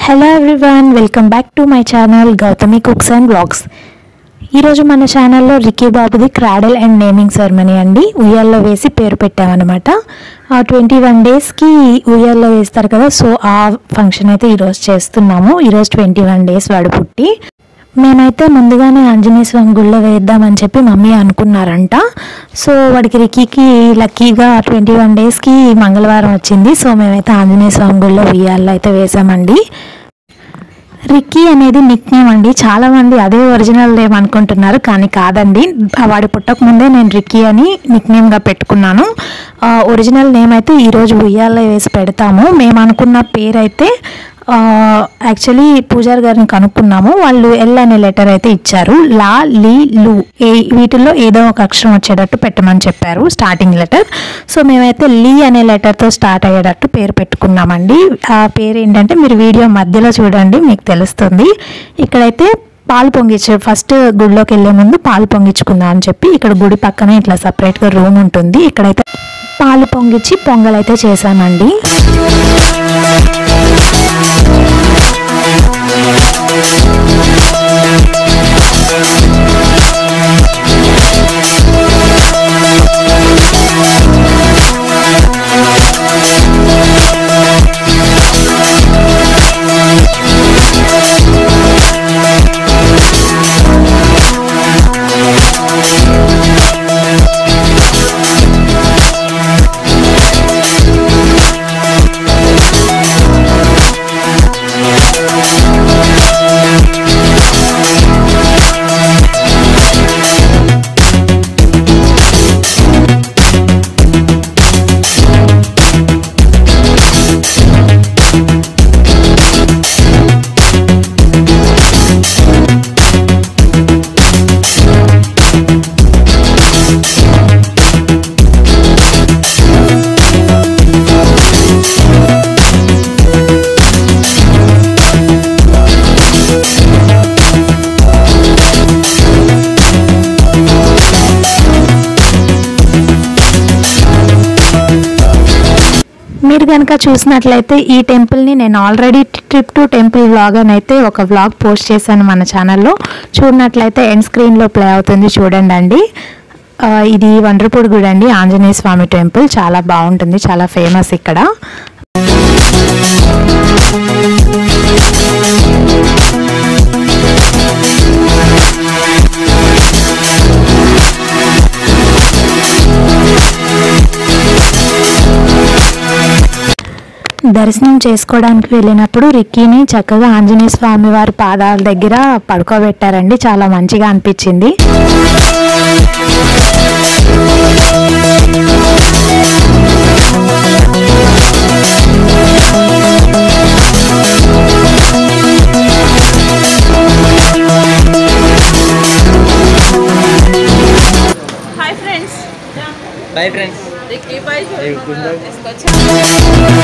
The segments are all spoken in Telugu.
Hello everyone welcome back to my channel Gautami cooks and blogs ఈరోజు మన ఛానల్లో రికీ బాబుది క్రాడల్ అండ్ నేమింగ్ సెరమనీ అండి ఉయ్యాల్లో వేసి పేరు పెట్టామన్నమాట ఆ ట్వంటీ వన్ డేస్కి ఉయ్యాల్లో వేస్తారు కదా సో ఆ ఫంక్షన్ అయితే ఈరోజు చేస్తున్నాము ఈరోజు ట్వంటీ వన్ డేస్ వాడు పుట్టి మేమైతే ముందుగానే ఆంజనేయ స్వామి గుళ్ళో వేద్దామని చెప్పి మమ్మీ అనుకున్నారంట సో వాడికి రికీకి లక్కీగా ట్వంటీ వన్ డేస్కి మంగళవారం వచ్చింది సో మేమైతే ఆంజనేయ స్వామి గుళ్ళో ఉయ్యాల్లో అయితే వేసామండి రిక్కీ అనేది నిక్ నేమ్ అండి చాలా మంది అదే ఒరిజినల్ నేమ్ అనుకుంటున్నారు కానీ కాదండి ఆ వాడి పుట్టక ముందే నేను రిక్కీ అని నిక్ నేమ్గా పెట్టుకున్నాను ఆ, ఒరిజినల్ నేమ్ అయితే ఈరోజు ఉయ్యాల్లో వేసి పెడతాము మేము అనుకున్న పేరు అయితే ఆ, యాక్చువల్లీ పూజారి గారిని కనుక్కున్నాము వాళ్ళు ఎల్ అనే లెటర్ అయితే ఇచ్చారు లా లీ లు ఏ వీటిల్లో ఏదో ఒక అక్షరం వచ్చేటట్టు పెట్టమని చెప్పారు స్టార్టింగ్ లెటర్ సో మేమైతే లీ అనే లెటర్తో స్టార్ట్ అయ్యేటట్టు పేరు పెట్టుకున్నామండి ఆ పేరు ఏంటంటే మీరు వీడియో మధ్యలో చూడండి మీకు తెలుస్తుంది ఇక్కడైతే పాలు పొంగించే ఫస్ట్ గుడిలోకి వెళ్ళే ముందు పాలు పొంగించుకుందాం అని చెప్పి ఇక్కడ గుడి పక్కనే ఇట్లా సపరేట్గా రూమ్ ఉంటుంది ఇక్కడైతే పాలు పొంగించి పొంగలైతే చేశామండి మీరు కనుక చూసినట్లయితే ఈ టెంపుల్ని నేను already trip to temple vlog అని అయితే ఒక వ్లాగ్ పోస్ట్ చేశాను మన ఛానల్లో చూడనట్లయితే ఎండ్ స్క్రీన్లో ప్లే అవుతుంది చూడండి అండి ఆ, ఇది వండ్రపూడి గుడి అండి ఆంజనేయ స్వామి టెంపుల్ చాలా బాగుంటుంది చాలా ఫేమస్ ఇక్కడ దర్శనం చేసుకోవడానికి వెళ్ళినప్పుడు రిక్కీని చక్కగా ఆంజనేయ స్వామి వారి పాదాల దగ్గర పడుకోబెట్టారండి చాలా మంచిగా అనిపించింది hi friends bye friends Ricky bye Hey, good luck. తీసుకొచ్చా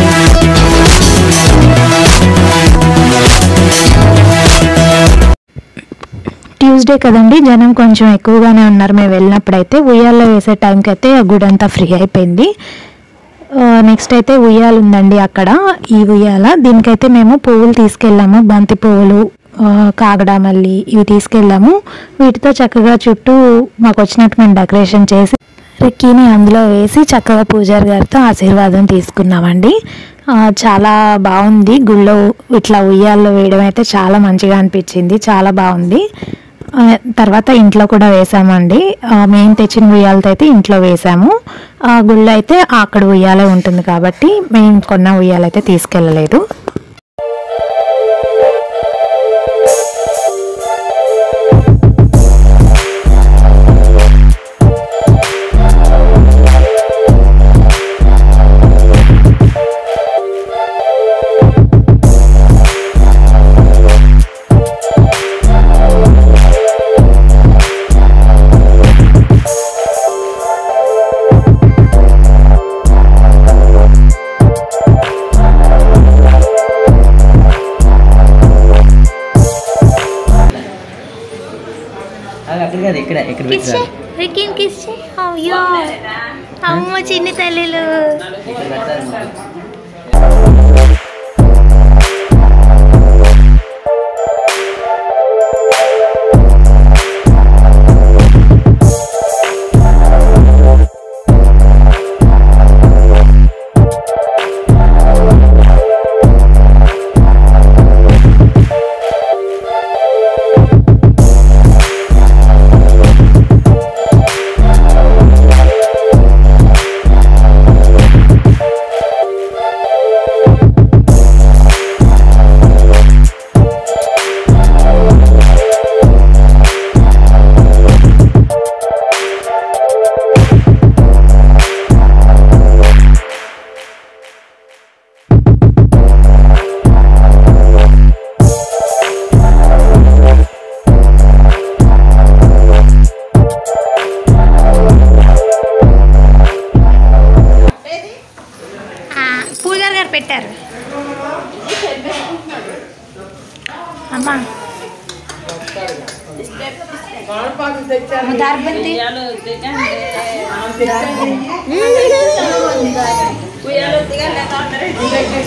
ట్యూస్డే కదండి జనం కొంచెం ఎక్కువగానే ఉన్నారు మేము వెళ్ళినప్పుడైతే ఉయ్యాల్లో వేసే టైంకి అయితే ఆ గుడి అంతా ఫ్రీ అయిపోయింది నెక్స్ట్ అయితే ఉయ్యాల ఉందండి అక్కడ ఈ ఉయ్యాల దీనికైతే మేము పువ్వులు తీసుకెళ్ళాము బంతి పువ్వులు ఆ, కాగడామల్లి ఇవి తీసుకెళ్ళాము వీటితో చక్కగా చుట్టూ మాకు వచ్చినట్టు మేము డెకరేషన్ చేసి రిక్కీని అందులో వేసి చక్కగా పూజారి గారితో ఆశీర్వాదం తీసుకున్నామండి ఆ, చాలా బాగుంది గుళ్ళో ఇట్లా ఉయ్యాల్లో వేయడం అయితే చాలా మంచిగా అనిపించింది చాలా బాగుంది ఆ, తర్వాత ఇంట్లో కూడా వేసామండి ఆ, మేము తెచ్చిన ఉయ్యాలతో అయితే ఇంట్లో వేసాము ఆ గుళ్ళో అయితే అక్కడ ఉయ్యాలే ఉంటుంది కాబట్టి మేము కొన్న ఉయ్యాలైతే తీసుకెళ్ళలేదు అది అక్కడ కాదు ఇక్కడ ఇక్కడ కిస్ పెట్టారు రికిన్ కిస్ అయ్యో అమ్మ చిన్ని తల్లిలు ఇక్కడ పెట్టారు పెట్టారు అమ్మా దార్బంతి ఉయ్యాలు దిగండి. ఉయ్యాలు దిగండి తొందరగా.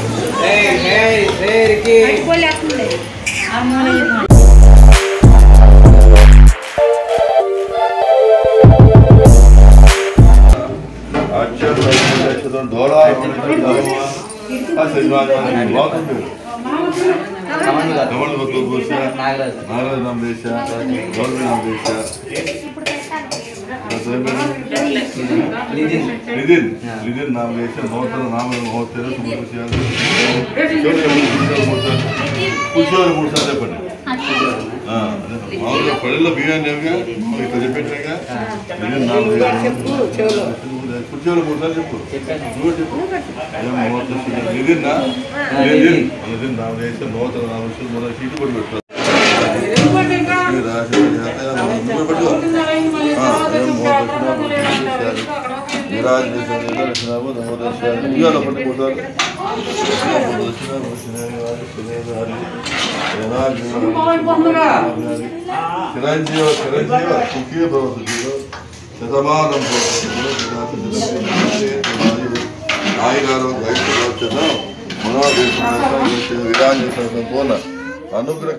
నాగరాజు నాగరాజు నామ దేశ గౌరవ నామ దేశ నితిన్ నితిన్ నితిన్ నామ దేశ నూతన నామ మహోత్సవ శుభకృష్యాలు కూర్చోవాలి మూడు సార్లు చెప్పండి ఆ, అదే. మామూలుగా పల్లెల్లో బియ్యాన్ని లేవుగా మామూలుగా ఇక్కడ చెప్పేట్టుగా నితిన్ నామ దేశ కూర్చోవాలి మూడు సార్లు చెప్పు నువ్వు చెప్పు ఏం మహోత్సవ శుభ- నితిన్ నా నితిన్ నితిన్ నామ దేశ నూతన నామ మొదటి సీటు కూడా పెట్టారు చిరంజీవ చిరంజీవ సుఖీ భవతు జీవ శతమానం నాయగారు వైద్య మనోదేశం విరాజ పూర్ణ అనుగ్రహ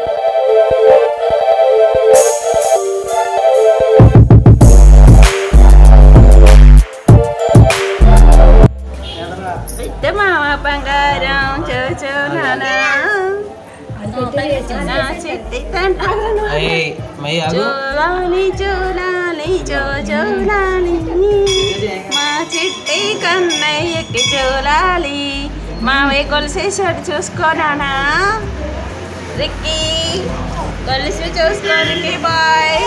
పెట్ట మామ బంగారం చోచో నానా నా చెట్టి తంటాను మై ఆగు జోలాలి జోలాలి జో జోలాలి మా చిట్టి కన్నయ్యకి జోలాలి మావే కొలిసేసాడు చూసుకోనానా రిక్కీ కొలిసి చూసుకోనికి బాయ్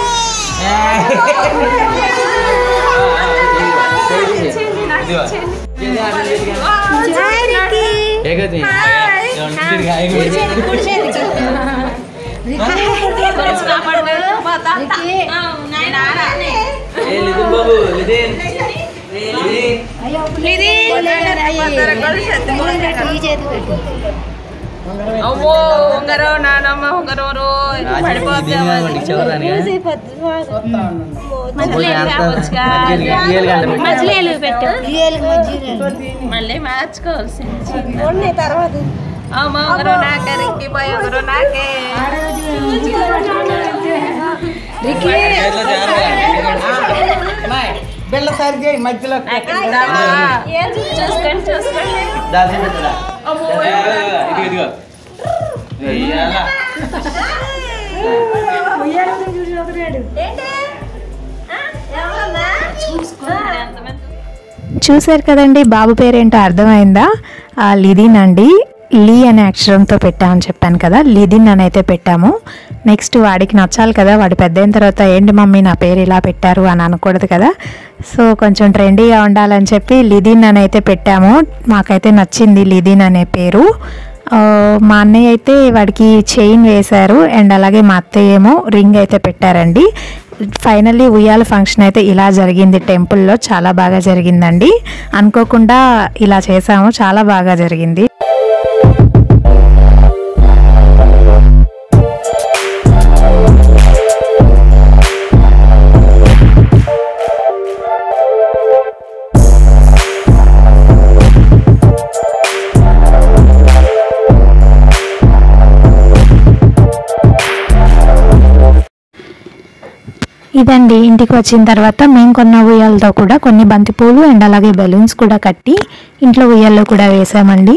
ఏగతి కొలిసి కాపాడుకో మా తాత నాన్న ఏ నితిన్ బాబు నితిన్ అమ్మో ఉంగరం నానమ్మ ఉంగరం రోజు పడిపోతే మధ్యలో పెట్టు మళ్ళీ మార్చుకోవాల్సింది తర్వాత అమ్మ ఒకరు నాకే రిక్కి పోయి ఒకరు నాకే బిళ్ళ సరి చేయి మధ్యలో చూసుకోండి చూసుకోండి ఇదిగో ఇదిగో ఇయ్యాల. చూశారు కదండి బాబు పేరేంటో అర్థమైందా ఆ, లిదిన్ అండి లీ అనే అక్షరంతో పెట్టామని చెప్పాను కదా లిదిన్ అని అయితే పెట్టాము నెక్స్ట్ వాడికి నచ్చాలి కదా వాడు పెద్ద అయిన తర్వాత ఏంటి మమ్మీ నా పేరు ఇలా పెట్టారు అని అనకూడదు కదా సో కొంచెం ట్రెండీగా ఉండాలని చెప్పి లిదిన్ అని అయితే పెట్టాము మాకైతే నచ్చింది లిదిన్ అనే పేరు ఆ, మా అన్నయ్య అయితే వాడికి చైన్ వేశారు అండ్ అలాగే మా అత్తయ్య ఏమో రింగ్ అయితే పెట్టారండి ఫైనల్లీ ఉయ్యాల ఫంక్షన్ అయితే ఇలా జరిగింది టెంపుల్లో చాలా బాగా జరిగిందండి అనుకోకుండా ఇలా చేసాము చాలా బాగా జరిగింది ఇదండి ఇంటికి వచ్చిన తర్వాత మేము కొన్న ఉయ్యాలతో కూడా కొన్ని బంతిపూలు అండ్ అలాగే బెలూన్స్ కూడా కట్టి ఇంట్లో ఉయ్యాల్లో కూడా వేసామండి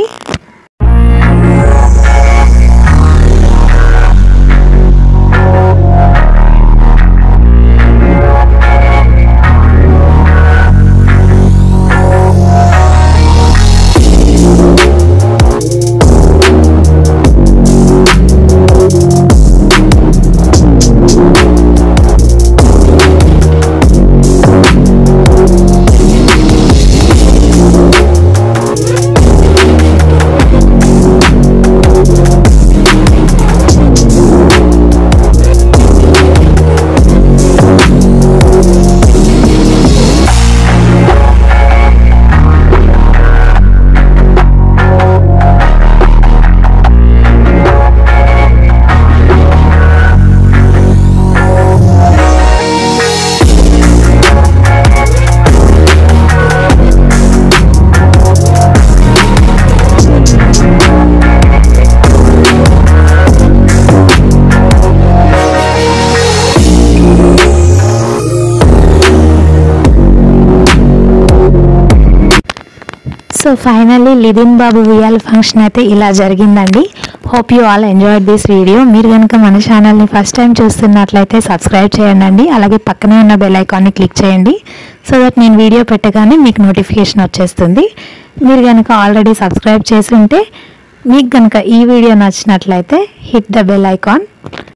సో ఫైనల్లీ లిదిన్ బాబు ఉయ్యాల ఫంక్షన్ అయితే ఇలా జరిగిందండి hope you all enjoyed this video మీరు కనుక మన ఛానల్ని ఫస్ట్ టైం చూస్తున్నట్లయితే సబ్స్క్రైబ్ చేయండి అండి అలాగే పక్కనే ఉన్న బెల్ ఐకాన్ని క్లిక్ చేయండి సో దట్ నేను వీడియో పెట్టగానే మీకు నోటిఫికేషన్ వచ్చేస్తుంది మీరు కనుక ఆల్రెడీ సబ్స్క్రైబ్ చేసి ఉంటే మీకు కనుక ఈ వీడియో నచ్చినట్లయితే హిట్ ద బెల్ ఐకాన్